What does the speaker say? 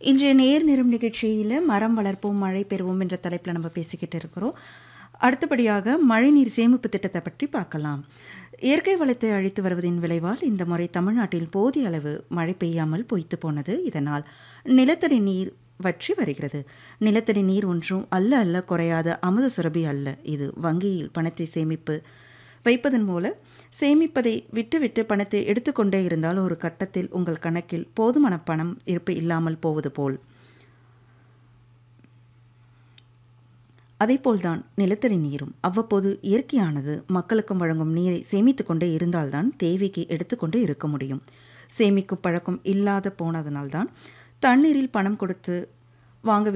இன்றைய நேர் நிறம் நிகழ்ச்சியில் மரம் வளர்ப்போம் மழை பெறுவோம் என்ற தலைப்பில் நம்ம பேசிக்கிட்டு இருக்கிறோம் அடுத்தபடியாக மழைநீர் சேமிப்பு திட்டத்தை பற்றி பார்க்கலாம் இயற்கை வளத்தை அழித்து வருவதின் விளைவால் இந்த முறை தமிழ்நாட்டில் போதிய அளவு மழை பெய்யாமல் பொய்த்து போனது இதனால் நிலத்தடி நீர் வற்றி வருகிறது நிலத்தடி நீர் ஒன்றும் அல்ல அல்ல குறையாத அமுத சுரபி அல்ல இது வங்கியில் பணத்தை சேமிப்பு வைப்பதன் மூலம் சேமிப்பதை விட்டுவிட்டு பணத்தை எடுத்துக்கொண்டே இருந்தால் ஒரு கட்டத்தில் உங்கள் கணக்கில் போதுமான பணம் இருப்பு இல்லாமல் போவது போல் அதேபோல்தான் நிலத்தடி நீரும் அவ்வப்போது இயற்கையானது மக்களுக்கும் வழங்கும் நீரை சேமித்து கொண்டே இருந்தால்தான் தேவைக்கு எடுத்துக்கொண்டு இருக்க முடியும் சேமிக்கும் பழக்கம் இல்லாத போனதனால்தான் தண்ணீரில் பணம் கொடுத்து வாங்க